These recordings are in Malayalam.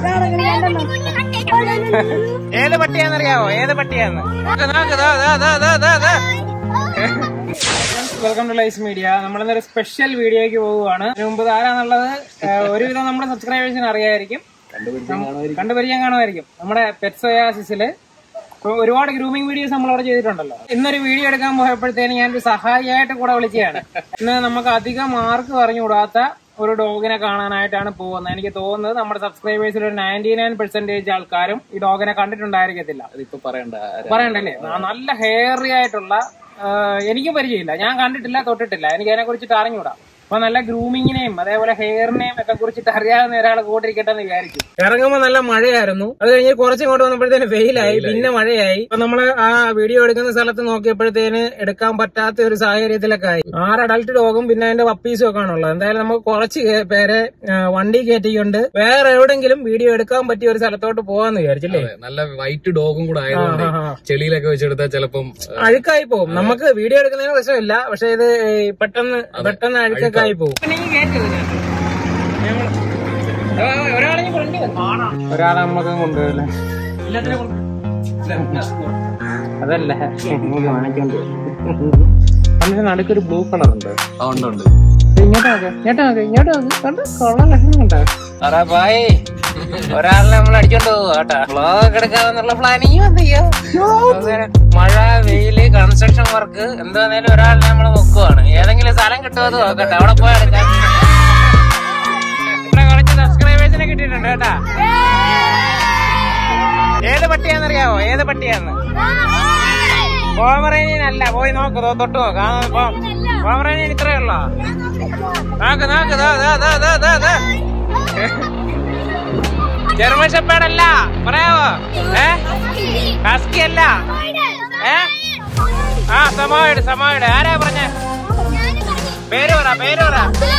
ഏത് പട്ടിയാന്നറിയാവോ ഏത് പട്ടിയാന്ന് നോക്ക്, ദാ, ദാ, ദാ, ദാ, ദാ, ദാ. വെൽക്കം ടു ലൈസ് മീഡിയ നമ്മളിന്നൊരു സ്പെഷ്യൽ വീഡിയോയ്ക്ക് പോവുകയാണ് അതിന് മുമ്പ് ആരാന്നുള്ളത് ഏഹ്, ഒരുവിധം നമ്മുടെ സബ്സ്ക്രൈബേഴ്സിന് അറിയായിരിക്കും കണ്ടുപരിചയം കാണുമായിരിക്കും നമ്മുടെ പെറ്റ്സോയാസിസില് ഇപ്പൊ ഒരുപാട് ഗ്രൂമിംഗ് വീഡിയോസ് നമ്മൾ അവിടെ ചെയ്തിട്ടുണ്ടല്ലോ ഇന്നൊരു വീഡിയോ എടുക്കാൻ പോയപ്പോഴത്തേന് ഞാൻ ഒരു സഹായിയായിട്ട് കൂടെ വിളിക്കുകയാണ് ഇന്ന് നമുക്ക് അധികം മാർക്ക് പറഞ്ഞുകൂടാത്ത ഒരു ഡോഗിനെ കാണാനായിട്ടാണ് പോകുന്നത് എനിക്ക് തോന്നുന്നത് നമ്മുടെ സബ്സ്ക്രൈബേഴ്സിൽ ഒരു നയൻറ്റി നയൻ പെർസെന്റേജ് ആൾക്കാരും ഈ ഡോഗിനെ കണ്ടിട്ടുണ്ടായിരിക്കത്തില്ല അതിപ്പോ പറയണ്ട പറയണ്ടല്ലേ ന- നല്ല ഹെയറി ആയിട്ടുള്ള ആ, എനിക്ക് പരിചയമില്ല ഞാൻ കണ്ടിട്ടില്ല തൊട്ടിട്ടില്ല എനിക്ക് അതിനെ കുറിച്ചിട്ട് അറിഞ്ഞൂടാ അപ്പൊ നല്ല ഗ്രൂമിങ്ങിനെയും അതേപോലെ ഹെയറിനെയും ഒക്കെ കുറിച്ചിട്ട് അറിയാവുന്ന ഒരാൾ കൂട്ടിരിക്കട്ടെ എന്ന് വിചാരിച്ചു ഇറങ്ങുമ്പോ നല്ല മഴയായിരുന്നു അത് കഴിഞ്ഞ് കുറച്ച് ഇങ്ങോട്ട് വന്നപ്പോഴത്തേന് വെയിലായി പിന്നെ മഴയായി അപ്പൊ നമ്മള് ആ വീഡിയോ എടുക്കുന്ന സ്ഥലത്ത് നോക്കിയപ്പോഴത്തേന് എടുക്കാൻ പറ്റാത്ത ഒരു സാഹചര്യത്തിലൊക്കെ ആയി ആറ് അഡൽട്ട് ഡോഗും പിന്നെ അതിന്റെ പപ്പീസും ഒക്കെ ആണുള്ളത് എന്തായാലും നമുക്ക് കുറച്ച് കേ- പേരെ ആ, വണ്ടി കയറ്റിക്കൊണ്ട് വേറെ എവിടെങ്കിലും വീഡിയോ എടുക്കാൻ പറ്റിയ ഒരു സ്ഥലത്തോട്ട് പോവാന്ന് വിചാരിച്ചില്ലേ അതെ, നല്ല വൈറ്റ് ഡോഗും കൂടെ ആയതുകൊണ്ട് ആ, ആ. ചെളിയിലൊക്കെ വെച്ചെടുത്താൽ ചിലപ്പം ഏഹ്, അഴുക്കായി പോകും നമുക്ക് വീഡിയോ എടുക്കുന്നതിന് പ്രശ്നമില്ല പക്ഷെ ഇത് ഈ പെട്ടെന്ന് പെട്ടെന്ന് അഴുക്കൊക്കെ ആയി പോകും ഒരാളെ ഒരാളെ നമുക്ക് കൊണ്ടുവരില്ലേ അതല്ല നമുക്ക് വാങ്ങിക്കൊണ്ട് അതിന്റെ നടുക്കൊരു ബ്ലൂ കളർ ഉണ്ട് ആ, ഉണ്ട് ഉണ്ട് ഇങ്ങോട്ട് നോക്ക് ഇങ്ങോട്ട് നോക്ക് ഇങ്ങോട്ട് നോക്ക് കണ്ടോ കൊള്ളാൻ ലക്ഷണം കണ്ടോ അറാ ബായ് ഒരാളിനെ നമ്മൾ അടിച്ചോണ്ട് പോവാ കേട്ടാ വ്ളോഗ് എടുക്കാമെന്നുള്ള പ്ലാനിങ് വന്നിയോ മഴ വെയില് കൺസ്ട്രക്ഷൻ വർക്ക് എന്താന്നേലും ഒരാളിനെ നമ്മൾ മുക്കുവാണ് ഏതെങ്കിലും സ്ഥലം കിട്ടുമോ എന്ന് നോക്കട്ടെ അവിടെ പോയി എടുക്കാം ഇവിടെ കുറച്ച് സബ്സ്ക്രൈബേഴ്സിനെ കിട്ടിയിട്ടുണ്ട് കേട്ടാ ഏത് പട്ടിയാന്നറിയാവോ ഏത് പട്ടിയാന്ന് പോമറേനിയനല്ല പോയി നോക്ക് ദോ തൊട്ട് നോക്ക് ആ പോമറേനിയൻ ഇത്രയേ ഉള്ളോ നോക്ക് നോക്ക് ദാ ദാ ദാ ദാ ദാ ദാ ജർമ്മൻ ഷെപ്പേഡല്ല പറയാവോ ഏ ഹസ്കി അല്ല ഏ ആ സമോയിഡ് സമോയിഡ് ആരാ പറഞ്ഞ പേര് പറ പേര് പറ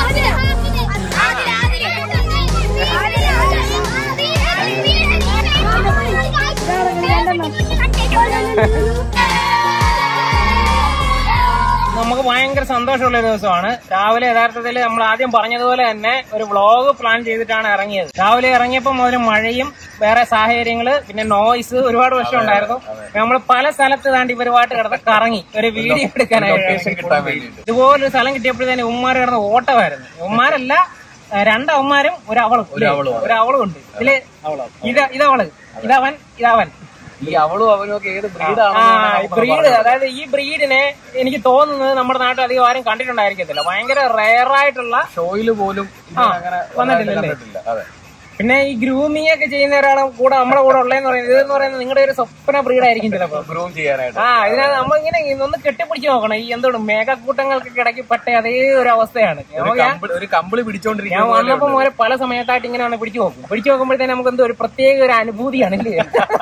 നമുക്ക് ഭയങ്കര സന്തോഷമുള്ള ഒരു ദിവസമാണ് രാവിലെ യഥാർത്ഥത്തിൽ നമ്മൾ ആദ്യം പറഞ്ഞതുപോലെ തന്നെ ഒരു വ്ളോഗ് പ്ലാൻ ചെയ്തിട്ടാണ് ഇറങ്ങിയത് രാവിലെ ഇറങ്ങിയപ്പോൾ മുതൽ മഴയും വേറെ സാഹചര്യങ്ങള് പിന്നെ നോയ്സ് ഒരുപാട് പ്രശ്നം ഉണ്ടായിരുന്നു നമ്മൾ പല സ്ഥലത്ത് താണ്ടി ഇവരുമായിട്ട് കിടന്ന് കറങ്ങി ഒരു വീഡിയോ എടുക്കാനായിട്ട് കിട്ടാൻ വേണ്ടിയിട്ട് ഇതുപോലൊരു സ്ഥലം കിട്ടിയപ്പോഴത്തേന് ഉമ്മാർ കിടന്ന് ഓട്ടമായിരുന്നു ഉമ്മാരല്ല ആ, രണ്ടവന്മാരും ഒരു അവളും ഇല്ലേ? ഒരു അവളും ഉണ്ട് ഇതില് ഇത് ഇതവള് ഇതവൻ ഇതവൻ ഈ അവളും അവനും ഒക്കെ ഏത് ആ ബ്രീഡാണ് ബ്രീഡ് അതായത് ഈ ബ്രീഡിനെ എനിക്ക് തോന്നുന്നത് നമ്മുടെ നാട്ടിൽ അധികം ആരും കണ്ടിട്ടുണ്ടായിരിക്കത്തില്ല ഭയങ്കര റെയർ ആയിട്ടുള്ള ഷോയില് പോലും ഇത് ആ, അങ്ങനെ വന്നിട്ടില്ലല്ലേ? കണ്ടിട്ടില്ല അതെ പിന്നെ ഈ ഗ്രൂമിങ് ഒക്കെ ചെയ്യുന്ന ഒരാളും കൂടെ നമ്മുടെ കൂടെ ഉള്ളതെന്ന് പറയുന്നത് ഇതെന്ന് പറയുന്നത് നിങ്ങളുടെ ഒരു സ്വപ്ന ബ്രീഡായിരിക്കും ചിലപ്പോ ഗ്രൂം ചെയ്യാനായിട്ട് ആ ഇതിനകത്ത് നമ്മളിങ്ങനെ ഒന്ന് കെട്ടിപ്പിടിച്ച് നോക്കണം ഈ എന്തോടും മേഘക്കൂട്ടങ്ങൾക്ക് ഇടയ്ക്ക് പെട്ട അതേ ഒരു അവസ്ഥയാണ് ഒരു നമുക്ക് ഞാൻ- കമ്പിളി- ഒരു കമ്പിളി ഞാൻ പിടിച്ചോണ്ടിരിക്കുന്ന വന്നപ്പോ മുതൽ പല സമയത്തായിട്ട് ഇങ്ങനെയാണ് പിടിച്ചു നോക്കും പിടിച്ചു നോക്കുമ്പോഴത്തേന് നമുക്ക് എന്തോ ഒരു പ്രത്യേക ഒരു അനുഭൂതിയാണ് ഇല്ലേ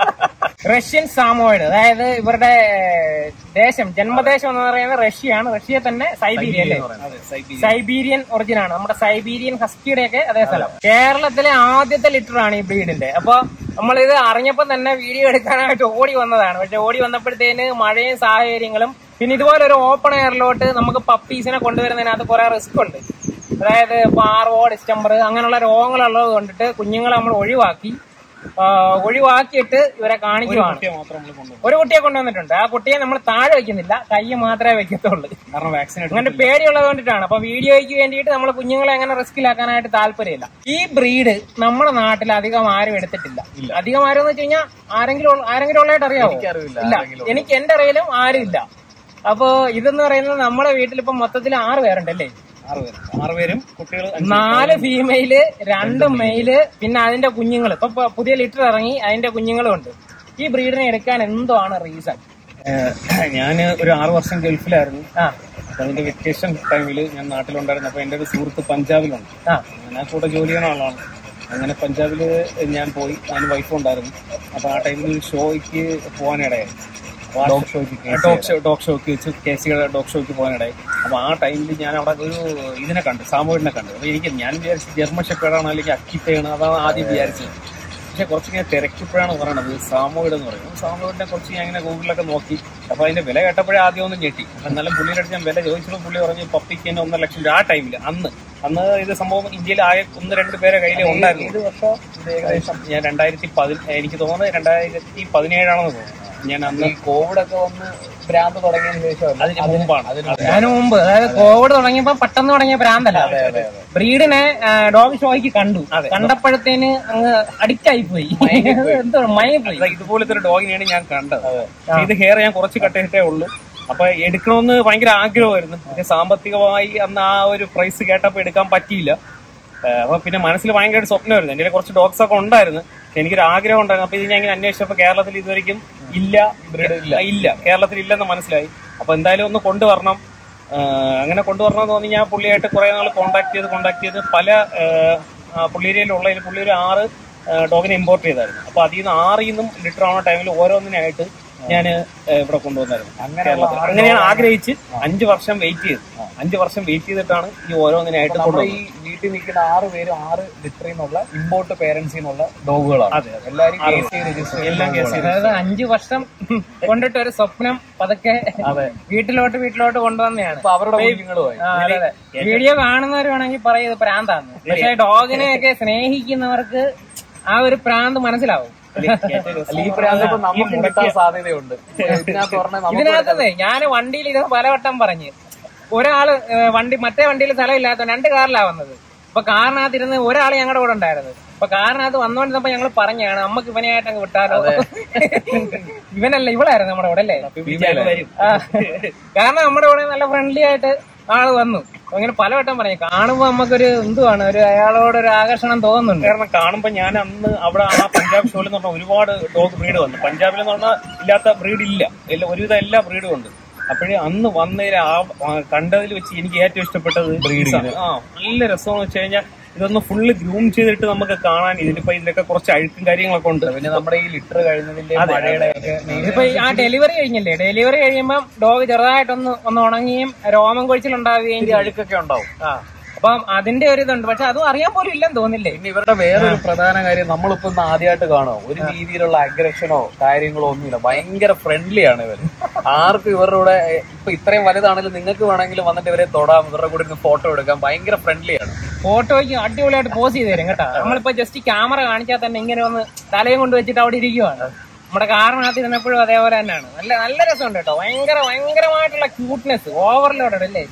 റഷ്യൻ സാമോയിഡ് അതായത് ഇവരുടെ ദേശം ജന്മദേശം എന്ന് പറയുന്നത് റഷ്യയാണ് റഷ്യ തന്നെ സൈബീരിയ അല്ലേ അതെ സൈക്കിൾ സൈബീരിയൻ ഒറിജിൻ ആണ് നമ്മുടെ സൈബീരിയൻ ഹസ്കിയുടെ ഒക്കെ അതേ സ്ഥലം കേരളത്തിലെ ആദ്യത്തെ ലിറ്റർ ആണ് ഈ ബ്രീഡിന്റെ അപ്പൊ നമ്മളിത് അറിഞ്ഞപ്പോ തന്നെ വീഡിയോ എടുക്കാനായിട്ട് ഓടി വന്നതാണ് പക്ഷെ ഓടി വന്നപ്പോഴത്തേന് മഴയും സാഹചര്യങ്ങളും പിന്നെ ഇതുപോലെ ഒരു ഓപ്പൺ എയറിലോട്ട് നമുക്ക് പപ്പീസിനെ കൊണ്ടുവരുന്നതിനകത്ത് കുറെ റിസ്ക് ഉണ്ട് അതായത് പാർവോ ഡിസ്റ്റംബർ അങ്ങനെയുള്ള രോഗങ്ങളുള്ളത് കൊണ്ടിട്ട് കുഞ്ഞുങ്ങളെ നമ്മൾ ഒഴിവാക്കി ആ, ഒഴിവാക്കിയിട്ട് ഇവരെ കാണിക്കുവാണ് ഒരു കുട്ടിയെ കൊണ്ടുവന്നിട്ടുണ്ട് ആ കുട്ടിയെ നമ്മൾ താഴെ വെക്കുന്നില്ല കൈ മാത്രമേ വെക്കത്തുള്ളൂ കാരണം വാക്സിൻ അങ്ങനെ പേടിയുള്ളത് കൊണ്ടിട്ടാണ് അപ്പൊ വീഡിയോയ്ക്ക് വേണ്ടിയിട്ട് നമ്മൾ കുഞ്ഞുങ്ങളെ അങ്ങനെ റിസ്കിലാക്കാനായിട്ട് താല്പര്യമില്ല ഈ ബ്രീഡ് നമ്മുടെ നാട്ടിൽ അധികം ആരും എടുത്തിട്ടില്ല അധികം ആരും എന്ന് വെച്ച് കഴിഞ്ഞാൽ ആരെങ്കിലും ഉള്ള- ആരെങ്കിലും ഉള്ളതായിട്ട് അറിയാവോ എനിക്കറിവില്ല ഇല്ല എനിക്ക് എന്റെ അറിയിലും ആരും ഇല്ല അപ്പോ ഇതെന്ന് പറയുന്നത് നമ്മുടെ വീട്ടിൽ ഇപ്പൊ മൊത്തത്തിൽ ആറ് പേരുണ്ടല്ലേ ആറുപേരും ആറുപേരും കുട്ടികൾ നാല് ഫീമെയില് രണ്ട് മെയില് പിന്നെ അതിന്റെ കുഞ്ഞുങ്ങൾ ഇപ്പൊ പ- പുതിയ ലിറ്റർ ഇറങ്ങി അതിന്റെ കുഞ്ഞുങ്ങളും ഉണ്ട് ഈ ബ്രീഡിനെ എടുക്കാൻ എന്തോ ആണ് റീസൺ ഞാൻ ഒരു ആറു വർഷം ഗൾഫിലായിരുന്നു ആ അപ്പൊ അതിന്റെ വെക്കേഷൻ ടൈമിൽ ഞാൻ നാട്ടിലുണ്ടായിരുന്നു അപ്പൊ എന്റെ ഒരു സുഹൃത്ത് പഞ്ചാബിലുണ്ട് ആ ഞാൻ ആ കൂടെ ജോലി ചെയ്യുന്ന ആളാണ് അങ്ങനെ പഞ്ചാബില് ഞാൻ പോയി ഞാൻ വൈഫും ഉണ്ടായിരുന്നു അപ്പൊ ആ ടൈമിൽ ഒരു ഷോയ്ക്ക് പോകാനിടയായി ഡോഗ് ഷോയ്ക്ക് ഡോഗ് ഷോ ഡോഗ് ഷോയ്ക്ക് വെച്ച് കെ സിയുടെ ഡോഗ് ഷോയ്ക്ക് പോകാനിടയായി അപ്പൊ ആ ടൈമിൽ ഞാൻ അവിടെ ഒരു ഇതിനെ കണ്ടു സാമൂഹിനെ കണ്ടു അപ്പൊ എനിക്ക് ഞാൻ വിചാരിച്ചു ജർമ്മൻ ഷെപ്പേഡാണ് അല്ലെങ്കിൽ അക്കിത്തയാണ് അതാണ് ആദ്യം വിചാരിച്ചത് പക്ഷെ കുറച്ച് ഇങ്ങനെ തിരക്കിപ്പോഴാണ് പറയണത് സാമോയിഡ് എന്ന് പറയുന്നത് സാമോയിഡിനെ കുറച്ച് ഞാൻ ഇങ്ങനെ ഗൂഗിളിലൊക്കെ നോക്കി അപ്പൊ അതിന്റെ വില കേട്ടപ്പോഴേ ആദ്യം ഒന്ന് ഞെട്ടി അപ്പൊ എന്നാലും പുള്ളിയുടെ അടുത്ത് ഞാൻ വില ചോദിച്ചപ്പോൾ പുള്ളി പറഞ്ഞു പപ്പിക്ക് തന്നെ ഒന്നര ലക്ഷം രൂപ ആ ടൈമിൽ അന്ന് അന്ന് ഇത് സംഭവം ഇന്ത്യയിൽ ആയ ഒന്ന് രണ്ട് പേരെ കയ്യിൽ ഉണ്ടായിരുന്നു ഏത് വർഷം ഇത് ഏകദേശം ഞാൻ രണ്ടായിരത്തി പതി എനിക്ക് തോന്നുന്നത് രണ്ടായിരത്തി പതിനേഴാണെന്ന് തോന്നുന്നു ഞാൻ അന്ന് ഈ കോവിഡ് ഒക്കെ വന്ന് ഭ്രാന്ത് തുടങ്ങിയതിന് ശേഷം അതിന് മുമ്പാണ് അതിനു മുമ്പ് അതായത് കോവിഡ് തുടങ്ങിയപ്പോ പെട്ടെന്ന് തുടങ്ങിയ ഭ്രാന്തല്ല ബ്രീഡിനെ ഡോഗ് ഷോയ്ക്ക് കണ്ടു കണ്ടപ്പോഴത്തേന് അങ്ങ് അഡിക്റ്റ് ആയി പോയി എന്തോ മയങ്ങിപ്പോയി അതാ ഇതുപോലത്തെ ഒരു ഡോഗിനെയാണ് ഞാൻ കണ്ടത് പക്ഷേ ഇത് ഹെയർ ഞാൻ കുറച്ച് കട്ട് ചെയ്തിട്ടേ ഉള്ളൂ അപ്പൊ എടുക്കണമെന്ന് ഭയങ്കര ആഗ്രഹമായിരുന്നു പക്ഷെ സാമ്പത്തികമായി അന്ന് ആ ഒരു പ്രൈസ് കേട്ടപ്പോ എടുക്കാൻ പറ്റിയില്ല ഏഹ് അപ്പൊ പിന്നെ മനസ്സിൽ ഭയങ്കര സ്വപ്നമായിരുന്നു എന്റെ കുറച്ച് ഡോഗ്സ് ഒക്കെ ഉണ്ടായിരുന്നു പക്ഷെ എനിക്കൊരു ആഗ്രഹം ഉണ്ടായിരുന്നു അപ്പൊ ഇത് ഞാൻ ഇങ്ങനെ അന്വേഷിച്ചപ്പോ കേരളത്തിൽ ഇതുവരെയും ഇല്ല ഇല്ല ഇല്ല കേരളത്തിൽ ഇല്ലെന്ന് മനസ്സിലായി അപ്പൊ എന്തായാലും ഒന്ന് കൊണ്ടുവരണം ഏഹ് അങ്ങനെ കൊണ്ടുവരണം തോന്നി ഞാൻ പുള്ളിയായിട്ട് കുറെ നാൾ കോണ്ടാക്ട് ചെയ്ത് കോണ്ടാക്ട് ചെയ്ത് പല പുള്ളിയേരിയിലുള്ള പുള്ളി ഒരു ആറ് ഡോഗിനെ ഇമ്പോർട്ട് ചെയ്തായിരുന്നു അപ്പൊ അതിൽ നിന്ന് ആറിൽ നിന്നും ലിറ്റർ ആവുന്ന ടൈമിൽ ഓരോന്നിനായിട്ട് ഞാൻ ഇവിടെ കൊണ്ടുവന്നായിരുന്നു അങ്ങനെയുള്ള കേരളത്തിൽ. അങ്ങനെ ഞാൻ ആഗ്രഹിച്ച് അഞ്ചു വർഷം വെയിറ്റ് ചെയ്തു അഞ്ചു വർഷം വെയിറ്റ് ചെയ്തിട്ടാണ് ഈ ഓരോന്നിനായിട്ട് നമ്മുടെ കൊണ്ടുവന്നത് ഈ വീട്ടിൽ നിൽക്കുന്ന ആറ് പേരും ആറ് ലിറ്ററിൽ നിന്നുള്ള ഇമ്പോർട്ട് പേരൻസിൽ നിന്നുള്ള ഡോഗുകളാണ് അതെ, അതെ. എല്ലാവരും കേസ് ചെയ്ത് രജിസ്റ്റർ എല്ലാം കേസ് ചെയ്ത് അതായത് അഞ്ചു വർഷം കൊണ്ടിട്ട് ഒരു സ്വപ്നം പതുക്കെ അതെ വീട്ടിലോട്ട് വീട്ടിലോട്ട് കൊണ്ടുവന്നെയാണ് അപ്പൊ അവരുടെ കുഞ്ഞുങ്ങളുമായി ആ, അതെ, അതെ. വീഡിയോ കാണുന്നവർ വേണമെങ്കിൽ പറയുന്നത് പ്രാന്താന്ന് പക്ഷെ ഡോഗിനെയൊക്കെ സ്നേഹിക്കുന്നവർക്ക് ആ ഒരു പ്രാന്ത് മനസ്സിലാവും അല്ല ഈ പ്രാന്ത് ഇപ്പൊ നമുക്ക് കിട്ടാൻ സാധ്യതയുണ്ട് ഇതിനകത്ത് പറഞ്ഞാൽ നമുക്ക് ഇതിനകത്തേ ഞാൻ വണ്ടിയിൽ ഇത് പലവട്ടം പറഞ്ഞ് ഒരാള് ഏ, വണ്ടി മറ്റേ വണ്ടിയിൽ സ്ഥലമില്ലാത്ത രണ്ട് കാറിലാ വന്നത് അപ്പൊ കാറിനകത്തിരുന്ന് ഒരാൾ ഞങ്ങളുടെ കൂടെ ഉണ്ടായിരുന്നു അപ്പൊ കാറിനകത്ത് വന്നോണ്ടിരുന്നപ്പോ ഞങ്ങൾ പറഞ്ഞാണ് നമുക്ക് ഇവനെയായിട്ട് അങ്ങ് വിട്ടാലോ ഇവനല്ല ഇവളായിരുന്നു നമ്മുടെ കൂടെ അല്ലേ വിചാരം വരും ആ. കാരണം നമ്മുടെ കൂടെ നല്ല ഫ്രണ്ട്ലി ആയിട്ട് ആള് വന്നു അപ്പൊ ഇങ്ങനെ പലവട്ടം പറഞ്ഞു കാണുമ്പോ നമുക്കൊരു എന്തുവാണ് ഒരു അയാളോട് ഒരു ആകർഷണം തോന്നുന്നുണ്ട് കാരണം കാണുമ്പോ ഞാൻ അന്ന് അവിടെ ആ പഞ്ചാബ് ഷോയിൽ എന്ന് പറഞ്ഞാൽ ഒരുപാട് ഡോഗ് ബ്രീഡ് വന്നു പഞ്ചാബിൽ എന്ന് പറഞ്ഞാൽ ഇല്ലാത്ത ബ്രീഡ് ഇല്ല എല്ലാ ഒരുവിധം എല്ലാ ബ്രീഡും ഉണ്ട് അപ്പോഴേ അന്ന് വന്നതിൽ ആ ആ കണ്ടതിൽ വെച്ച് എനിക്ക് ഏറ്റവും ഇഷ്ടപ്പെട്ടത് ബ്രീഡ് ആ നല്ല രസമെന്ന് വെച്ച് കഴിഞ്ഞാൽ ഇതൊന്ന് ഫുള്ള് ഗ്രൂം ചെയ്തിട്ട് നമുക്ക് കാണാൻ ഇതിലിപ്പോ ഇതിലൊക്കെ കുറച്ച് അഴുക്കും കാര്യങ്ങളൊക്കെ ഉണ്ട് പിന്നെ നമ്മുടെ ഈ ലിറ്റർ കഴിഞ്ഞതിന്റെ മഴയുടെ ഒക്കെ ഇതിപ്പോ ഈ ആ ഡെലിവറി കഴിഞ്ഞില്ലേ ഡെലിവറി കഴിയുമ്പോ ഡോഗ് ചെറുതായിട്ടൊന്ന് ഒന്ന് ഉണങ്ങുകയും രോമം കൊഴിച്ചിലുണ്ടാവുകയും ചെയ്യും അഴുക്കൊക്കെ ഉണ്ടാവും ആ അപ്പം അതിന്റെ ഒരു ഇതുണ്ട് പക്ഷെ അതും അറിയാൻ പോലും ഇല്ലെന്ന് തോന്നില്ലേ പിന്നെ ഇവരുടെ വേറൊരു പ്രധാന കാര്യം നമ്മളിപ്പോ ഇന്ന് ആദ്യമായിട്ട് കാണുമോ ഒരു രീതിയിലുള്ള അഗ്രഷനോ കാര്യങ്ങളോ ഒന്നുമില്ല ഭയങ്കര ഫ്രണ്ട്ലി ആണ് ഇവര് ആർക്കും ഇവരുടെ കൂടെ എ, ഇപ്പൊ ഇത്രയും വലുതാണെങ്കിലും നിങ്ങൾക്ക് വേണമെങ്കിലും വന്നിട്ട് ഇവരെ തൊടാം ഇവരുടെ കൂടെ ഇരുന്ന് ഫോട്ടോ എടുക്കാം ഭയങ്കര ഫ്രണ്ട്ലി ആണ് ഫോട്ടോയ്ക്ക് അടിപൊളിയായിട്ട് പോസ് ചെയ്ത് തരും കേട്ടോ നമ്മളിപ്പോ ജസ്റ്റ് ക്യാമറ കാണിച്ചാൽ തന്നെ ഇങ്ങനെ ഒന്ന് തലയും കൊണ്ട് വെച്ചിട്ട് അവിടെ ഇരിക്കുവാണ് നമ്മുടെ കാറിനകത്ത് ഇരുന്നപ്പോഴും അതേപോലെ തന്നെയാണ് നല്ല നല്ല രസമുണ്ട് കേട്ടോ ഭയങ്കര ഭയങ്കരമായിട്ടുള്ള ക്യൂട്ട്നെസ് ഓവർലോഡഡ് അല്ലേ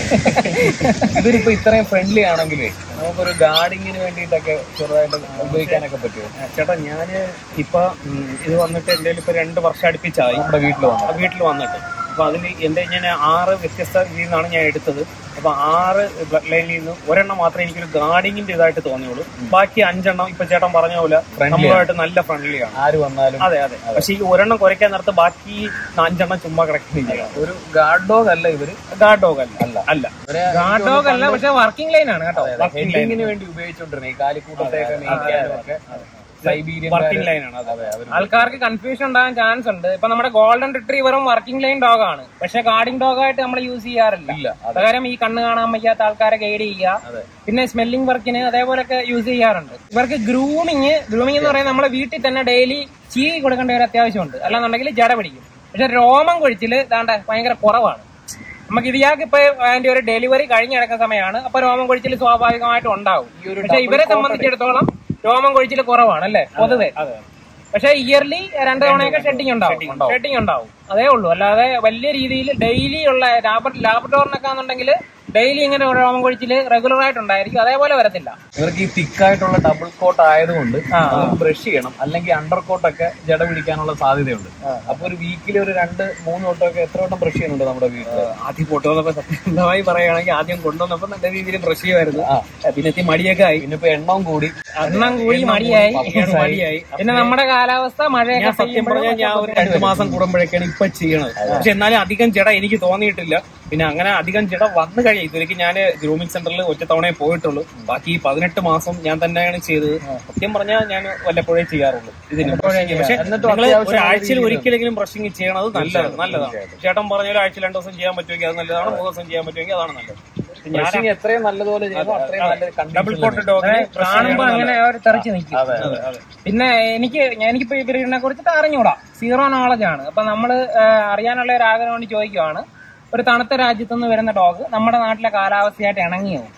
ഇവരിപ്പോ ഇത്രയും ഫ്രണ്ട്ലി ആണെങ്കിലേ നമുക്കൊരു ഗാർഡിങ്ങിന് വേണ്ടിയിട്ടൊക്കെ ചെറുതായിട്ട് ഉപയോഗിക്കാനൊക്കെ പറ്റുമോ ചേട്ടാ ഞാന് ഇപ്പൊ ഉം, ഇത് വന്നിട്ട് എന്റെ ഇപ്പൊ രണ്ട് വർഷം അടുപ്പിച്ചായി നമ്മുടെ വീട്ടിൽ വന്നു ആ വീട്ടിൽ വന്നിട്ട് അപ്പൊ അതിൽ എന്റെ ഞാൻ ആറ് വ്യത്യസ്ത ഇതിൽ നിന്നാണ് ഞാൻ എടുത്തത് അപ്പൊ ആറ് ബ്ലഡ് ലൈനിൽ നിന്ന് ഒരെണ്ണം മാത്രമേ എനിക്കൊരു ഗാർഡിങ്ങിന്റെ ഇതായിട്ട് തോന്നിയുള്ളൂ ബാക്കി അഞ്ചെണ്ണം ഇപ്പൊ ചേട്ടൻ പറഞ്ഞ പോലെ നമ്മളുമായിട്ട് നല്ല ഫ്രണ്ട്ലിയാണ് ആര് വന്നാലും അതെ അതെ പക്ഷെ ഈ ഒരെണ്ണം കുറയ്ക്കാൻ നേരത്ത് ബാക്കി അഞ്ചെണ്ണം ചുമ്മാ കിടക്കുന്നില്ല ഒരു ഗാർഡ് ഡോഗ് അല്ല ഇവര് ഗാർഡ് ഡോഗ് അല്ല അല്ല ഇവരെ ഗാർഡ് ഡോഗ് അല്ല പക്ഷെ വർക്കിംഗ് ലൈൻ ആണ് കേട്ടോ ഹെഡിങ്ങിന് വേണ്ടി ഉപയോഗിച്ചോണ്ടിരുന്നത് ഈ കാലിക്കൂട്ടത്തെയൊക്കെ നീക്കാനും ഒക്കെ സൈബീരിയൻ വർക്കിംഗ് ലൈനാണ് അത് അതെ അവര് ആൾക്കാർക്ക് കൺഫ്യൂഷൻ ഉണ്ടാകാൻ ചാൻസ് ഉണ്ട് ഇപ്പൊ നമ്മുടെ ഗോൾഡൻ റിട്രീവറും വർക്കിംഗ് ലൈൻ ഡോഗ് ആണ് പക്ഷെ ഗാർഡിംഗ് ഡോഗ് ആയിട്ട് നമ്മൾ യൂസ് ചെയ്യാറില്ല ഇല്ല പകരം ഈ കണ്ണ് കാണാൻ വയ്യാത്ത ആൾക്കാരെ ഗൈഡ് ചെയ്യുക പിന്നെ സ്മെല്ലിംഗ് വർക്കിന് അതേപോലൊക്കെ യൂസ് ചെയ്യാറുണ്ട് ഇവർക്ക് ഗ്രൂമിങ് ഗ്രൂമിംഗ് എന്ന് പറയുന്നത് നമ്മളെ വീട്ടിൽ തന്നെ ഡെയിലി ചീകി കൊടുക്കേണ്ട ഒരു അത്യാവശ്യമുണ്ട് അല്ലാന്നുണ്ടെങ്കിൽ ജട പിടിക്കും പക്ഷെ രോമം കൊഴിച്ചില് ദാണ്ട ഭയങ്കര കുറവാണ് നമുക്ക് ഇതിയാൾക്ക് ഇപ്പൊ അതിന്റെ ഒരു ഡെലിവറി കഴിഞ്ഞ് കിടക്കുന്ന സമയമാണ് അപ്പൊ രോമം കൊഴിച്ചിൽ സ്വാഭാവികമായിട്ടും ഉണ്ടാവും പക്ഷെ ഇവരെ സംബന്ധിച്ചിടത്തോളം രോമം കൊഴിച്ചിൽ കുറവാണ് അല്ലേ പൊതുവെ പക്ഷെ ഇയർലി രണ്ട് തവണയൊക്കെ ഷെഡിങ് ഉണ്ടാവും ഷെഡിങ് ഉണ്ടാവും അതേ ഉള്ളൂ അല്ലാതെ വലിയ രീതിയിൽ ഡെയിലി ഉള്ള ലാബറട്ടോറിനൊക്കെ ആണെന്നുണ്ടെങ്കിൽ ഡെയിലി ഇങ്ങനെ രോമം കൊഴിച്ചിൽ റെഗുലർ ആയിട്ടുണ്ടായിരിക്കും അതേപോലെ വരത്തില്ല ഇവർക്ക് ഈ തിക്കായിട്ടുള്ള ഡബിൾ കോട്ട് ആയതുകൊണ്ട് ബ്രഷ് ചെയ്യണം അല്ലെങ്കിൽ അണ്ടർ കോട്ടൊക്കെ ജട പിടിക്കാനുള്ള സാധ്യതയുണ്ട് അപ്പൊ ഒരു വീക്കിൽ ഒരു രണ്ട് മൂന്ന് വട്ടമൊക്കെ എത്ര വട്ടം ബ്രഷ് ചെയ്യുന്നുണ്ട് നമ്മുടെ വീട്ടില് ആദ്യം കൊണ്ടുവന്നപ്പോ സത്യസന്ധമായി പറയുകയാണെങ്കിൽ ആദ്യം കൊണ്ടുവന്നപ്പോ നല്ല രീതിയിൽ ബ്രഷ് ചെയ്യുമായിരുന്നു പിന്നെ എത്തി മടിയൊക്കെ ആയി പിന്നെ ഇപ്പൊ എണ്ണവും കൂടി എണ്ണം കൂടി മടിയായി മടിയായി പിന്നെ നമ്മുടെ കാലാവസ്ഥ മഴയൊക്കെ ഞാൻ സത്യം പറഞ്ഞാൽ ഞാൻ ഒരു രണ്ടു മാസം കൂടുമ്പോഴൊക്കെയാണ് ഇപ്പൊ ചെയ്യണത് പക്ഷെ എന്നാലും അധികം ജട എനിക്ക് തോന്നിയിട്ടില്ല പിന്നെ അങ്ങനെ അധികം ജട വന്നു കഴിയും ഇതുവരെയ്ക്ക് ഞാൻ ഗ്രൂമിംഗ് സെന്ററിൽ ഒറ്റ തവണയെ പോയിട്ടുള്ളൂ ബാക്കി ഈ പതിനെട്ട് മാസം ഞാൻ തന്നെയാണ് ചെയ്തത് സത്യം പറഞ്ഞാൽ ഞാൻ വല്ലപ്പോഴേ ചെയ്യാറുള്ളൂ ഇതിന് brushing. പക്ഷെ നിങ്ങൾ ഒരാഴ്ചയിൽ ഒരിക്കലെങ്കിലും ബ്രഷിംഗ് ചെയ്യണത് നല്ലതാണ് നല്ലതാണ് ചേട്ടൻ പറഞ്ഞ ഒരു ആഴ്ച രണ്ടു ദിവസം ചെയ്യാൻ പറ്റുമെങ്കിൽ അത് നല്ലതാണ് മൂന്ന് ദിവസം ചെയ്യാൻ പറ്റുമെങ്കിൽ അതാണ് നല്ലത് ഞാൻ ബ്രഷിങ് എത്രയും നല്ലതുപോലെ ചെയ്യുമ്പോൾ അത്രയും നല്ല ഡബിൾ കോട്ട് ഡോഗിന് കാണുമ്പോ അങ്ങനെ അവർ തെറിച്ച് നിൽക്കും പിന്നെ എനിക്ക് എനിക്കിപ്പോ ഈ ബ്രീഡിനെ കുറിച്ചിട്ട് അറിഞ്ഞൂടാ സീറോ നോളജ് ആണ് അപ്പൊ നമ്മള് ആ, അറിയാനുള്ള ഒരു ആഗ്രഹം കൊണ്ട് ചോദിക്കുവാണ് ഒരു തണുത്ത രാജ്യത്തു നിന്ന് വരുന്ന ഡോഗ് നമ്മുടെ നാട്ടിലെ കാലാവസ്ഥയായിട്ട് ഇണങ്ങിയോ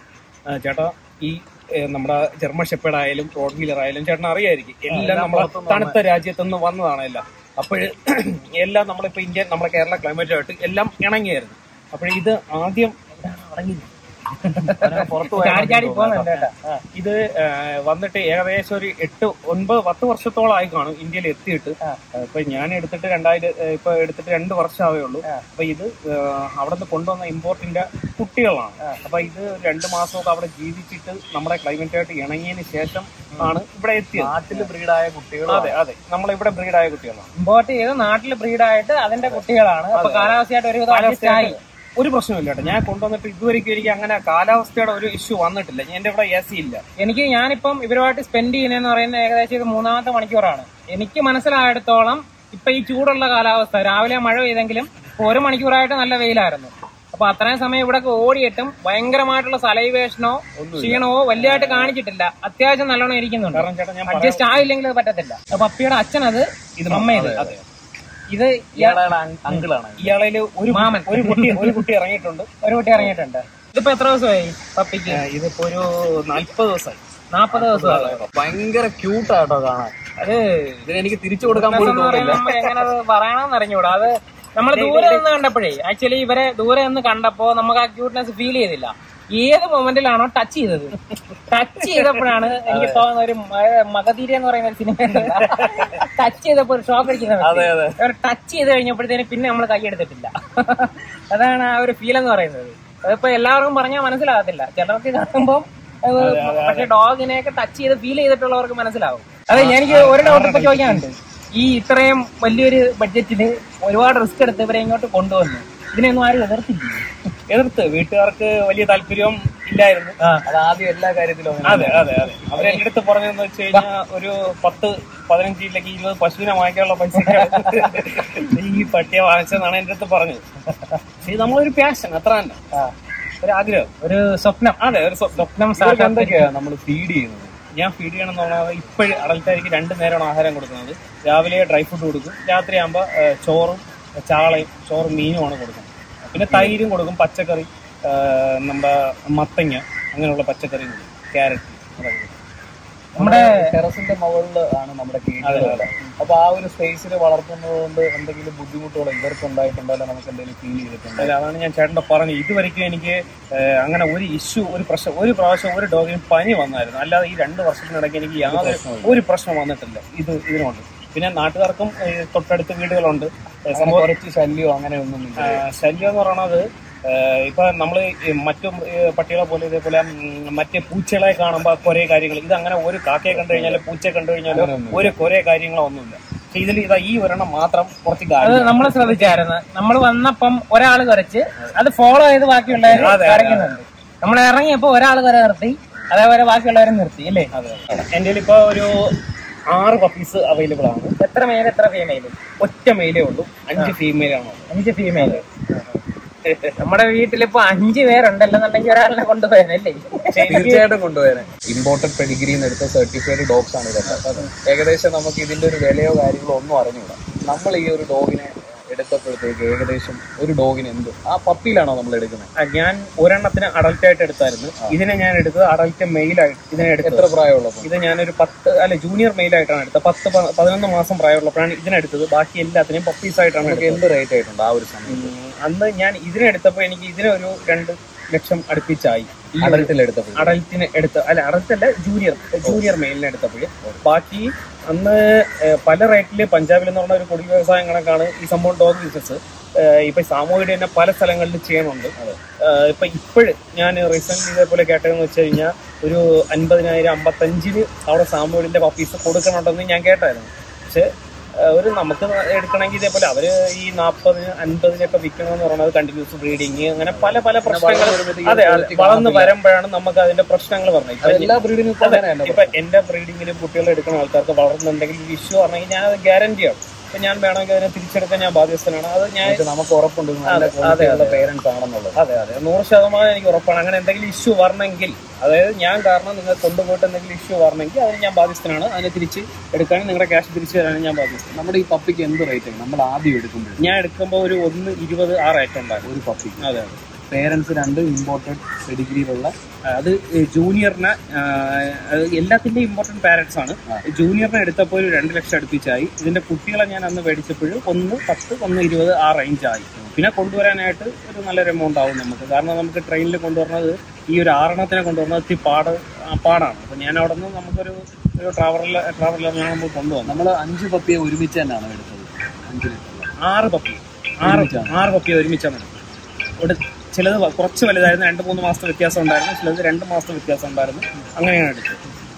ആ, ചേട്ടാ ഈ ഏ, നമ്മുടെ ജർമ്മൻ ഷെപ്പേഡ് ആയാലും റോഡ് വീലർ ആയാലും ചേട്ടൻ അറിയായിരിക്കും എല്ലാം നമ്മുടെ തണുത്ത രാജ്യത്തുനിന്ന് വന്നതാണ് എല്ലാം അപ്പോഴ് എല്ലാം നമ്മളിപ്പോ ഇന്ത്യ നമ്മുടെ കേരള ക്ലൈമറ്റുമായിട്ട് എല്ലാം ഇണങ്ങിയായിരുന്നു അപ്പോൾ ഇത് ആദ്യം അടങ്ങി പുറത്തു ചാടി ചാടി പോകുന്നുണ്ട് കേട്ടോ ആ. ഇത് ആ, വന്നിട്ട് ഏകദേശം ഒരു എട്ട് ഒൻപത് പത്ത് വർഷത്തോളം ആയി കാണും ഇന്ത്യയിൽ എത്തിയിട്ട് ഇപ്പൊ ഞാൻ എടുത്തിട്ട് രണ്ടായിരം ഏ, ഇപ്പൊ എടുത്തിട്ട് രണ്ട് വർഷമാവേ ഉള്ളൂ അപ്പൊ ഇത് ആ, അവിടെ നിന്ന് കൊണ്ടുവന്ന ഇമ്പോർട്ടിന്റെ കുട്ടികളാണ് അപ്പൊ ഇത് രണ്ട് മാസമൊക്കെ അവിടെ ജീവിച്ചിട്ട് നമ്മുടെ ക്ലൈമറ്റായിട്ട് ഇണങ്ങിയതിന് ശേഷം ആണ് ഇവിടെ എത്തിയത് നാട്ടില് ബ്രീഡായ കുട്ടികൾ അതെ അതെ നമ്മളിവിടെ ബ്രീഡായ കുട്ടികളാണ് ഇമ്പോർട്ട് ചെയ്ത് നാട്ടിൽ ബ്രീഡായിട്ട് അതിന്റെ കുട്ടികളാണ് അപ്പൊ കാലാവസ്ഥയായിട്ട് ഒരുവിധം adjust ആയി ഒരു പ്രശ്നമില്ല കേട്ടോ ഞാൻ കൊണ്ടുവന്നിട്ട് ഇതുവരെയ്ക്കും എനിക്ക് അങ്ങനെ കാലാവസ്ഥയുടെ ഒരു ഇഷ്യൂ വന്നിട്ടില്ല എന്റെ ഇവിടെ എ സി ഇല്ല എനിക്ക് ഞാനിപ്പം ഇവരുമായിട്ട് സ്പെൻഡ് ചെയ്യുന്നതെന്ന് പറയുന്നത് ഏകദേശം ഒരു മൂന്നാമത്തെ മണിക്കൂറാണ് എനിക്ക് മനസ്സിലായിടത്തോളം ഇപ്പൊ ഈ ചൂടുള്ള കാലാവസ്ഥ രാവിലെ മഴ പെയ്തെങ്കിലും ഇപ്പൊ ഒരു മണിക്കൂറായിട്ട് നല്ല വെയിലായിരുന്നു അപ്പൊ അത്രയും സമയം ഇവിടെ ഓടിയിട്ടും ഭയങ്കരമായിട്ടുള്ള സലൈവേഷനോ ക്ഷീണമോ വലിയതായിട്ട് കാണിച്ചിട്ടില്ല അത്യാവശ്യം നല്ലോണം ഇരിക്കുന്നുണ്ട് കാരണം ചേട്ടാ ഞാൻ അഡ്ജസ്റ്റ് ആയില്ലെങ്കിൽ അത് പറ്റത്തില്ല അപ്പൊ പപ്പിയുടെ അച്ഛനത് ഇത് അമ്മ ഇത് അതെ ഇത് ഇയാളെ അങ്കിളാണ് ഇയാളില് ഒരു മാമൻ. ഒരു കുട്ടി ഒരു കുട്ടി ഇറങ്ങിയിട്ടുണ്ട് ഒരു കുട്ടി ഇറങ്ങിയിട്ടുണ്ട് ഇതിപ്പോ എത്ര ദിവസമായി പപ്പിക്ക് ഏ, ഇതിപ്പോ ഒരു നാല്പത് ദിവസമായി നാപ്പത് ദിവസമായി ഭയങ്കര ക്യൂട്ടാട്ടോ കാണാൻ അത് ഇതിന് എനിക്ക് തിരിച്ചു കൊടുക്കാൻ പോലും എന്ന് തോന്നില്ല പറയുമ്പോ നമുക്ക് എങ്ങനെ അത് പറയണമെന്ന് അറിഞ്ഞൂടാ അത് നമ്മൾ ദൂരെ നിന്ന് കണ്ടപ്പോഴേ ആക്ച്വലി ഇവരെ ദൂരെ നിന്ന് കണ്ടപ്പോ നമുക്ക് ആ ക്യൂട്ട്നെസ് ഫീൽ ചെയ്തില്ല ഏത് മൊമെന്റിലാണോ ടച്ച് ചെയ്തത് ടച്ച് ചെയ്തപ്പോഴാണ് എനിക്ക് തോന്നുന്ന ഒരു മ- മഗധീര എന്ന് പറയുന്ന ഒരു സിനിമ ടച്ച് ചെയ്തപ്പോ ഒരു ഷോക്ക് അതെ, അതെ. അടിക്കുന്നത് ടച്ച് ചെയ്ത് കഴിഞ്ഞപ്പോഴത്തേന് പിന്നെ നമ്മൾ കൈയെടുത്തിട്ടില്ല അതാണ് ആ ഒരു ഫീൽ എന്ന് പറയുന്നത് അതിപ്പോ എല്ലാവർക്കും പറഞ്ഞാൽ മനസ്സിലാകത്തില്ല ചിലർക്ക് കാണുമ്പോൾ പക്ഷെ ഡോഗിനെയൊക്കെ ടച്ച് ചെയ്ത് ഫീൽ ചെയ്തിട്ടുള്ളവർക്ക് മനസ്സിലാവും അതെ എനിക്ക് ഒരു ഡൗട്ട് ഇപ്പൊ ചോദിക്കാനുണ്ട് ഈ ഇത്രയും വലിയൊരു ബഡ്ജറ്റില് ഒരുപാട് റിസ്ക് എടുത്ത് ഇവരെ ഇങ്ങോട്ട് കൊണ്ടുവന്നു ഇതിനെയൊന്നും ആരും എതിർത്തില്ല എതിർത്ത് വീട്ടുകാർക്ക് വലിയ താല്പര്യം ഇല്ലായിരുന്നു അത് ആദ്യം എല്ലാ കാര്യത്തിലും അങ്ങനെ അതെ അതെ അതെ അവരെ എന്റെ അടുത്ത് പറഞ്ഞതെന്ന് വെച്ച് കഴിഞ്ഞാൽ ഒരു പത്ത് പതിനഞ്ച് ഇല്ലെങ്കിൽ ഇരുപത് പശുവിനെ വാങ്ങിക്കാനുള്ള പൈസ ഈ പട്ടിയെ വാങ്ങിച്ചതെന്നാണ് എന്റെ അടുത്ത് പറഞ്ഞത് ഇത് നമ്മളൊരു പാഷൻ അത്ര തന്നെ ഒരു ആഗ്രഹം ഒരു സ്വപ്നം അതെ ഒരു സ്വപ്നം സ്വപ്നം ഇവർക്ക് സാക്ഷാത്കരിക്കാൻ എന്തൊക്കെയാ നമ്മൾ ഫീഡ് ചെയ്യുന്നത് ഞാൻ ഫീഡ് ചെയ്യണം എന്ന് പറഞ്ഞാൽ ഇപ്പോഴും അടൽക്കാരിക്ക് രണ്ട് നേരമാണ് ആഹാരം കൊടുക്കുന്നത് രാവിലെ ഡ്രൈ ഫുഡ് കൊടുക്കും രാത്രി ആകുമ്പോൾ ചോറും ചാളയും ചോറും മീനുമാണ് കൊടുക്കുന്നത് പിന്നെ തൈരും കൊടുക്കും പച്ചക്കറി ആ, നമ്മുടെ മത്തങ്ങ അങ്ങനെയുള്ള പച്ചക്കറി കൊടുക്കും ക്യാരറ്റ് അതൊക്കെ കൊടുക്കും. നമ്മുടെ ടെറസിന്റെ മുകളിൽ ആണ് നമ്മുടെ കേട്ടുള്ളത് അപ്പൊ ആ ഒരു സ്പേസിൽ വളർത്തുന്നത് കൊണ്ട് എന്തെങ്കിലും ബുദ്ധിമുട്ടുകളോ ഇവർക്ക് ഉണ്ടായിട്ടുണ്ടല്ലോ നമുക്ക് എന്തെങ്കിലും ഫീൽ ചെയ്തിട്ടുണ്ടോ അല്ല, അതാണ് ഞാൻ ചേട്ടൻ്റെ പറഞ്ഞത് ഇതുവരെയ്ക്കും എനിക്ക് ആ, അങ്ങനെ ഒരു ഇഷ്യൂ ഒരു പ്രശ്നം ഒരു പ്രാവശ്യം ഒരു ഡോഗിന് പനി വന്നായിരുന്നു അല്ലാതെ ഈ രണ്ട് വർഷത്തിനിടയ്ക്ക് എനിക്ക് യാതൊരു ഒരു പ്രശ്നം വന്നിട്ടില്ല ഇത് ഇതിനുണ്ട് പിന്നെ നാട്ടുകാർക്കും ഏ, തൊട്ടടുത്ത് വീടുകളുണ്ട് ഏ, അങ്ങനെ കുറച്ച് ശല്യോ അങ്ങനെ ഒന്നും ഇല്ല ആ, ശല്യം എന്ന് പറയണത് ആ, ഇപ്പൊ നമ്മള് ഈ മറ്റു ഏ, പട്ടികളെ പോലെ ഇതേപോലെ ഉം, മറ്റേ പൂച്ചകളെ കാണുമ്പോൾ കുറെ കാര്യങ്ങൾ ഇത് അങ്ങനെ ഒരു കാക്കയെ കണ്ടു കഴിഞ്ഞാൽ പൂച്ചയെ കണ്ടു കഴിഞ്ഞാൽ ഒരു കുറെ കാര്യങ്ങളോ ഒന്നുമില്ല പക്ഷെ ഇതിൽ ഇതാ ഈ ഒരെണ്ണം മാത്രം കുറച്ച് അത് കാര്യം നമ്മൾ ശ്രദ്ധിച്ചായിരുന്നു നമ്മൾ വന്നപ്പം ഒരാൾ കുറച്ച് അത് ഫോളോ ചെയ്ത് ബാക്കിയുള്ളവർ വരയ്ക്കുന്നുണ്ട് നമ്മൾ ഇറങ്ങിയപ്പോ ഒരാൾ വരെ നിർത്തി അതേപോലെ ബാക്കിയുള്ളവരെ നിർത്തി അല്ലേ എന്റെ ഇപ്പൊ ഒരു ആറ് പപ്പീസ് അവൈലബിൾ ആണ് എത്ര മെയിൽ എത്ര ഫീമെയിൽ ഒറ്റ മെയിലേ ഉള്ളൂ അഞ്ച് ഫീമെയിൽ ആണ് അഞ്ച് ഫീമെയിൽ നമ്മുടെ വീട്ടിലിപ്പോ അഞ്ച് പേരുണ്ടല്ലെന്നുണ്ടെങ്കിൽ ഒരാളിനെ കൊണ്ടുപോയതല്ലേ തീർച്ചയായിട്ടും കൊണ്ടുവരാൻ ഇമ്പോർട്ടഡ് പെഡിഗ്രിന്ന് എടുത്ത സർട്ടിഫൈഡ് ഡോഗ്സ് ആണ് ഇതൊക്കെ ഏകദേശം നമുക്ക് ഇതിന്റെ ഒരു വിലയോ കാര്യങ്ങളോ ഒന്നും അറിഞ്ഞൂടാ നമ്മൾ ഈ ഒരു ഡോഗിനെ എടുത്തപ്പോഴത്തേക്ക് ഏകദേശം ഒരു ഡോഗിന് എന്ത് ആ പപ്പിയിലാണോ നമ്മൾ എടുക്കുന്നത് ആ, ഞാൻ ഒരെണ്ണത്തിന് അഡൽട്ട് ആയിട്ട് എടുത്തായിരുന്നു ഇതിനെ ഞാൻ എടുത്തത് അഡൽട്ട് മെയിലായിട്ട് ഇതിനെ എടുത്തത് എത്ര പ്രായമുള്ളപ്പോൾ ഇത് ഞാനൊരു പത്ത് അല്ല ജൂനിയർ മെയിലായിട്ടാണ് എടുത്തത് പത്ത് പ- പതിനൊന്ന് മാസം പ്രായമുള്ളപ്പോഴാണ് ഇതിനെടുത്തത് ബാക്കി എല്ലാത്തിനെയും പപ്പീസ് ആയിട്ടാണ് നമുക്ക് എടുത്തത് എന്ത് റേറ്റ് ആയിട്ടുണ്ട് ആ ഒരു സമയത്ത് ഉം, അന്ന് ഞാൻ ഇതിനെടുത്തപ്പോൾ എനിക്ക് ഇതിനൊരു രണ്ട് ലക്ഷം അടുപ്പിച്ചായി ഈ ഒരു അഡൽട്ടിൽ എടുത്തപ്പോൾ അഡൽറ്റിന് എടുത്ത അല്ല അഡൽട്ട് അല്ല ജൂനിയർ ജൂനിയർ മെയിലിനെ എടുത്തപ്പോൾ ബാക്കി അന്ന് ഏഹ്, പല റേറ്റില് പഞ്ചാബിൽ എന്ന് പറഞ്ഞ ഒരു കുടി വ്യവസായം കണക്കാണ് ഈ സംഭവം ഡോഗ് ബിസിനസ് ഇപ്പൊ സാമൂഹിക തന്നെ പല സ്ഥലങ്ങളിലും ചെയ്യുന്നുണ്ട് ഏഹ്, ഇപ്പൊ ഇപ്പോഴും ഞാൻ റീസെന്റ് ഇതേപോലെ കേട്ടതെന്ന് വെച്ച് കഴിഞ്ഞാൽ ഒരു അൻപതിനായിരം അമ്പത്തഞ്ചിന് അവിടെ സാമൂഹിന്റെ പപ്പീസ് കൊടുക്കണുണ്ടെന്ന് ഞാൻ കേട്ടായിരുന്നു പക്ഷെ ഏഹ്, ഒരു നമുക്ക് എടുക്കണമെങ്കിൽ ഇതേപോലെ അവര് ഈ നാൽപ്പതിന് അൻപതിനൊക്കെ വിൽക്കണമെന്ന് പറയുന്നത് കണ്ടിന്യൂസ് ബ്രീഡിങ് അങ്ങനെ പല പല പ്രശ്നങ്ങൾ അതെ അതെ വളർന്ന് വരുമ്പോഴാണ് നമുക്ക് അതിന്റെ പ്രശ്നങ്ങൾ പറഞ്ഞത് ഇപ്പൊ എല്ലാ ബ്രീഡിനും ഇപ്പൊ അങ്ങനെയല്ല ഇപ്പൊ എന്റെ ബ്രീഡിങ്ങിൽ കുട്ടികൾ എടുക്കുന്ന ആൾക്കാർക്ക് വളർന്നുണ്ടെങ്കിൽ ഇഷ്യൂ ആണെങ്കിൽ ഞാൻ അത് ഗ്യാരണ്ടിയാണ് ഇപ്പൊ ഞാൻ വേണമെങ്കിൽ അതിനെ തിരിച്ചെടുക്കാൻ ഞാൻ ബാധ്യസ്ഥനാണ് അത് ഞാൻ പക്ഷെ നമുക്ക് ഉറപ്പുണ്ട് നല്ല ക്വാളിറ്റിയുള്ള പേരൻസ് ആണെന്നുള്ളത് അതെ അതെ നൂറ് ശതമാനം എനിക്ക് ഉറപ്പാണ് അങ്ങനെ എന്തെങ്കിലും ഇഷ്യൂ വരണമെങ്കിൽ അതായത് ഞാൻ കാരണം നിങ്ങൾ കൊണ്ടുപോയിട്ട് എന്തെങ്കിലും ഇഷ്യൂ വരണമെങ്കിൽ അതിന് ഞാൻ ബാധ്യസ്ഥനാണ് അതിനെ തിരിച്ച് എടുക്കാനും നിങ്ങളുടെ ക്യാഷ് തിരിച്ചു തരാനും ഞാൻ ബാധ്യസ്ഥ നമ്മുടെ ഈ പപ്പിക്ക് എന്ത് റേറ്റ് ആണ് നമ്മൾ ആദ്യം എടുക്കുമ്പോൾ ഞാൻ എടുക്കുമ്പോൾ ഒരു ഒന്ന് ഇരുപത് ആ റേറ്റ് ഉണ്ടായിരുന്നു ഒരു പപ്പി അതെ അതെ പേരൻസ് രണ്ട് ഇമ്പോർട്ടഡ് പെഡിഗ്രിയിലുള്ള അത് ജൂനിയറിനെ എല്ലാത്തിന്റെയും ഇമ്പോർട്ടന്റ് പാരന്റ്സ് ആണ് ജൂനിയറിനെ എടുത്തപ്പോൾ ഒരു രണ്ട് ലക്ഷം അടുപ്പിച്ചായി ഇതിന്റെ കുട്ടികളെ ഞാൻ അന്ന് മേടിച്ചപ്പോൾ ഒന്ന് പത്ത് ഒന്ന് ഇരുപത് ആ റേഞ്ച് ആയി പിന്നെ കൊണ്ടുവരാനായിട്ട് ഒരു നല്ലൊരു എമൗണ്ട് ആവും നമുക്ക് കാരണം നമുക്ക് ട്രെയിനിൽ കൊണ്ടുവരുന്നത് ഈ ഒരു ആറെണ്ണത്തിനെ കൊണ്ടുവരുന്നത് ഇത്തിരി പാട് ആ, പാടാണ് അപ്പൊ ഞാൻ അവിടെ നിന്ന് നമുക്കൊരു ഒരു ട്രാവലർ ട്രാവലറിലാണ് നമ്മൾ കൊണ്ടുവന്നത് നമ്മൾ അഞ്ച് പപ്പിയെ ഒരുമിച്ച് തന്നെയാണ് എടുത്തത് അഞ്ച് ലിറ്റർ ആറ് പപ്പി ആറ് ആറ് പപ്പി ഒരുമിച്ചാണ് എടുത്തത്. ഇവിടെ ചിലത് വ- കുറച്ച് വലുതായിരുന്നു രണ്ട് മൂന്ന് മാസത്തെ വ്യത്യാസം ഉണ്ടായിരുന്നു ചിലത് രണ്ട് മാസത്തെ വ്യത്യാസം ഉണ്ടായിരുന്നു അങ്ങനെയാണ് എടുത്തത്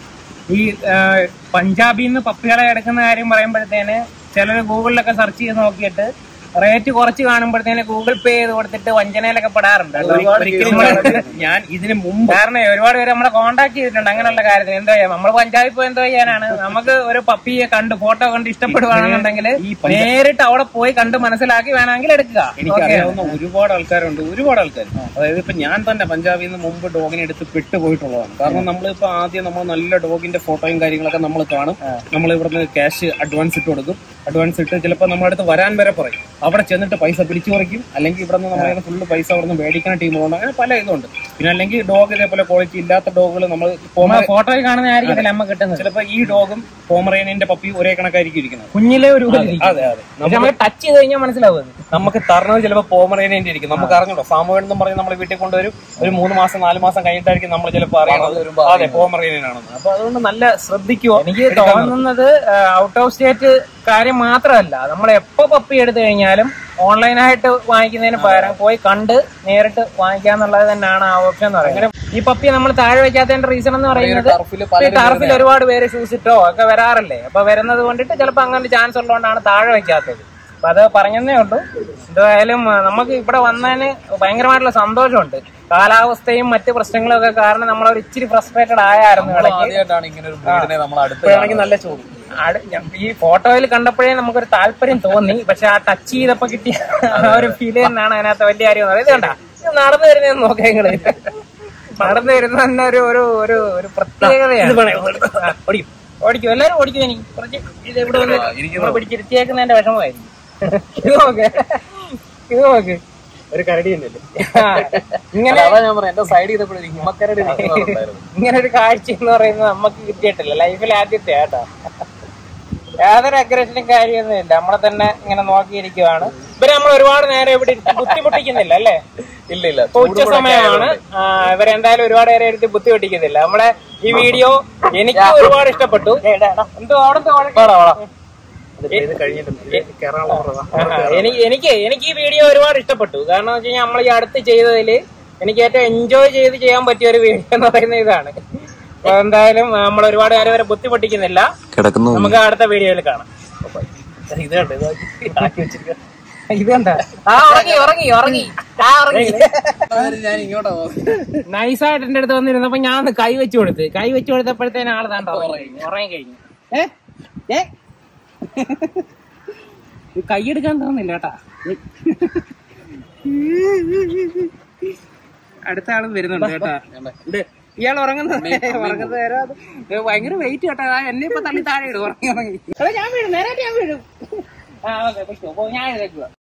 ഈ ആ, പഞ്ചാബിൽ നിന്ന് പപ്പികളെ എടുക്കുന്ന കാര്യം പറയുമ്പോഴത്തേന് ചിലർ ഗൂഗിളിലൊക്കെ സെർച്ച് ചെയ്ത് നോക്കിയിട്ട് റേറ്റ് കുറച്ച് കാണുമ്പോഴത്തേന് ഗൂഗിൾ പേ ചെയ്ത് കൊടുത്തിട്ട് വഞ്ചനയിലൊക്കെ പെടാറുണ്ട് കേട്ടോ. ഒരിക്കലും ഞാൻ- ഞാൻ ഇതിന് മുമ്പ് കാരണം ഒരുപാട് പേര് നമ്മളെ കോണ്ടാക്ട് ചെയ്തിട്ടുണ്ട് അങ്ങനെയുള്ള കാര്യത്തിന് എന്താ ചെയ്യാം നമ്മൾ പഞ്ചാബിൽ പോയി എന്തോ ചെയ്യാനാണ് നമുക്ക് ഒരു പപ്പിയെ കണ്ട് ഫോട്ടോ കണ്ട് ഇഷ്ടപ്പെടുവാണെന്നുണ്ടെങ്കിൽ ഈ പഞ്ചാ- നേരിട്ട് അവിടെ പോയി കണ്ട് മനസ്സിലാക്കി വേണമെങ്കിൽ എടുക്കുക എനിക്ക് അറിയാവുന്ന ഒരുപാട് ആൾക്കാരുണ്ട് ഒരുപാട് ആൾക്കാർ അതായത് ഇപ്പൊ ഞാൻ തന്നെ പഞ്ചാബിൽ നിന്ന് മുമ്പ് ഡോഗിനെ എടുത്ത് പെട്ടുപോയിട്ടുള്ളതാണ് കാരണം നമ്മളിപ്പോ ആദ്യം നമ്മൾ നല്ല ഡോഗിന്റെ ഫോട്ടോയും കാര്യങ്ങളൊക്കെ നമ്മൾ കാണും നമ്മൾ ഇവിടുന്ന് ക്യാഷ് അഡ്വാൻസ് ഇട്ട് കൊടുക്കും അഡ്വാൻസ് ഇട്ട് ചിലപ്പോൾ നമ്മുടെ അടുത്ത് വരാൻ വരെ പറയും അവിടെ ചെന്നിട്ട് പൈസ പിടിച്ചു കുറയ്ക്കും അല്ലെങ്കിൽ ഇവിടെ നിന്ന് നമ്മളെ ഫുള്ള് പൈസ അവിടെ നിന്ന് മേടിക്കുന്ന ടീമുകളുണ്ട് അങ്ങനെ പല ഇതുണ്ട് പിന്നെ അല്ലെങ്കിൽ ഡോഗ് ഇതേപോലെ ക്വാളിറ്റി ഇല്ലാത്ത ഡോഗുകൾ നമ്മൾ ഫോട്ടോയിൽ കാണുന്നതായിരിക്കും നമ്മ കിട്ടുന്നത് ചിലപ്പോൾ ഈ ഡോഗും പോമറേനിയന്റെ പപ്പി ഒരേ കണക്കായിരിക്കും ഇരിക്കുന്നത് കുഞ്ഞിലെ ഒരു പോലെ ഇരിക്കും. അതെ അതെ പക്ഷെ നമ്മൾ ടച്ച് ചെയ്ത് കഴിഞ്ഞാൽ മനസ്സിലാവും അത്. നമുക്ക് തരണത് ചിലപ്പോൾ പോമറേനിയന്റെ ഇരിക്കും നമുക്ക് അറിഞ്ഞൂടോ ഫാമ എന്നും പറഞ്ഞ് നമ്മൾ വീട്ടിൽ കൊണ്ടുവരും ഒരു മൂന്ന് മാസം നാല് മാസം കഴിഞ്ഞിട്ടായിരിക്കും നമ്മൾ ചിലപ്പോൾ അറിയണത് അതെ പോമറേനിയനാണെന്ന് അപ്പൊ അതുകൊണ്ട് നല്ല ശ്രദ്ധിക്കുവോ എനിക്ക് തോന്നുന്നത് ഔട്ട് ഓഫ് സ്റ്റേറ്റ് കാര്യം മാത്രമല്ല നമ്മൾ എപ്പോ പപ്പി എടുത്തു കഴിഞ്ഞാലും ഓൺലൈനായിട്ട് വാങ്ങിക്കുന്നതിന് പകരം പോയി കണ്ട് നേരിട്ട് വാങ്ങിക്കാന്നുള്ളത് തന്നെയാണ് ആ ഓപ്ഷൻ എന്ന് പറയുന്നത് ഈ പപ്പി നമ്മൾ താഴെ വെക്കാത്തതിന്റെ റീസൺ എന്ന് പറയുന്നത് ടർഫില് പല ടർഫിൽ ഒരുപാട് പേര് ഷൂസ് ഇട്ടോ ഒക്കെ വരാറില്ലേ അപ്പൊ വരുന്നത് കൊണ്ടിട്ട് ചിലപ്പോൾ അങ്ങനെ ചാൻസ് ഉള്ളതുകൊണ്ടാണ് താഴെ വെക്കാത്തത് അപ്പൊ അത് പറഞ്ഞതേ ഉള്ളൂ എന്തായാലും ആ, നമുക്ക് ഇവിടെ വന്നതിന് ഭയങ്കരമായിട്ടുള്ള സന്തോഷമുണ്ട് കാലാവസ്ഥയും മറ്റ് പ്രശ്നങ്ങളും ഒക്കെ കാരണം നമ്മളൊരു ഇച്ചിരി ഫ്രസ്ട്രേറ്റഡ് ആയായിരുന്നു ഇടയ്ക്ക് ആദ്യമായിട്ടാണ് ഇങ്ങനെ ഒരു ബ്രീഡിനെ നമ്മൾ അടുത്ത് ഇപ്പോഴാണെങ്കിൽ നല്ല ചോദ്യം ആട് ഞാൻ- ഈ ഫോട്ടോയിൽ കണ്ടപ്പോഴേ നമുക്കൊരു താല്പര്യം തോന്നി പക്ഷെ ആ ടച്ച് ചെയ്തപ്പോ കിട്ടിയ ആ ഒരു ഫീൽ തന്നെയാണ് അതിനകത്ത് വലിയ കാര്യം എന്ന് പറയുന്നത്. ഇത് കണ്ട ഇത് നടന്നു വരുന്നതെന്ന് നോക്കാം നിങ്ങള് നടന്നു വരുന്ന തന്നെ ഒരു ഒരു ഒരു ഒരു പ്രത്യേകതയാണ് ആ, ഓടിക്കും ഓടിക്കും എല്ലാരും ഓടിക്കും എനിക്ക് കുറച്ച് ഇത് ഇവിടെ വന്ന് നമ്മളെ പിടിച്ചിരുത്തിയേക്കുന്നതിന്റെ വിഷമമായിരിക്കും ഇത് നോക്ക് ഇത് നോക്ക് ഒരു കരടി തന്നെയല്ലേ ആ, ഇങ്ങനെ അതാ ഞാൻ പറയാം എന്റെ സൈഡ് ചെയ്തപ്പോഴും ഹിമക്കരടി നിൽക്കുന്നുണ്ടായിരുന്നു ഇങ്ങനെ ഒരു കാഴ്ച എന്ന് പറയുന്നത് നമുക്ക് കിട്ടിയിട്ടില്ല ലൈഫിൽ ആദ്യത്തെ കേട്ടോ യാതൊരു അഗ്രഷനും കാര്യമൊന്നുമില്ല നമ്മളെ തന്നെ ഇങ്ങനെ നോക്കിയിരിക്കുവാണ് ഇവരെ നമ്മൾ ഒരുപാട് നേരം ഇവിടെ ഇരുത്തി ബുദ്ധിമുട്ടിക്കുന്നില്ല അല്ലേ ഇല്ല ഇല്ല ഇപ്പൊ ഉച്ച സമയമാണ് ആ, ഇവരെന്തായാലും ഒരുപാട് നേരം എടുത്ത് ബുദ്ധിമുട്ടിക്കുന്നില്ല നമ്മളെ ഈ വീഡിയോ എനിക്ക് ഒരുപാട് ഇഷ്ടപ്പെട്ടു എന്തോ അവിടെ എന്തോ വഴക്ക്? ഇത് കഴിഞ്ഞിട്ട് കേരള ആഹാ. എനിക്ക് എനിക്ക് എനിക്ക് ഈ വീഡിയോ ഒരുപാട് ഇഷ്ടപ്പെട്ടു കാരണം എന്ന് വെച്ച് കഴിഞ്ഞാൽ നമ്മൾ ഈ അടുത്ത് ചെയ്തതില് എനിക്ക് ഏറ്റവും എൻജോയ് ചെയ്ത് ചെയ്യാൻ പറ്റിയ ഒരു വീഡിയോ എന്ന് പറയുന്ന ഇതാണ് അപ്പൊ എന്തായാലും നമ്മൾ ഒരുപാട് നേരം വരെ ബുദ്ധിമുട്ടിക്കുന്നില്ല കിടക്കുന്നു നമുക്ക് അടുത്ത വീഡിയോയിൽ കാണാം ഇത് കണ്ടോ ഇത് ആക്കി വെച്ചിരിക്കുക ഇത് എന്താ ആ ഉറങ്ങി ഉറങ്ങി ഉറങ്ങി ആ ഉറങ്ങി ഞാൻ ഇങ്ങോട്ടാ പോകുന്നത് നൈസായിട്ട് എന്റെ അടുത്ത് വന്നിരുന്നപ്പോ ഞാൻ ഒന്ന് കൈ വെച്ചു കൊടുത്ത് കൈ വെച്ചു കൊടുത്തപ്പോഴത്തേന് ആള് താണ്ട ഉറങ്ങി കഴിഞ്ഞു ഏ ഏ ഇത് കൈയെടുക്കാൻ തോന്നില്ല കേട്ടാ അടുത്ത ആളും വരുന്നുണ്ട് കേട്ടാ ഇത് ഇയാൾ ഉറങ്ങുന്നത് ഉറങ്ങുന്നത് നേരം അത് ഇത് ഭയങ്കര വെയിറ്റ് കേട്ടാ ദാ എന്നെ ഇപ്പൊ തള്ളി താഴെ ഇടും ഉറങ്ങി ഉറങ്ങി എടാ, ഞാൻ വീഴും നേരെ ഞാൻ വീഴും ആ ഓക്കെ ഞാൻ എഴുതേക്കുക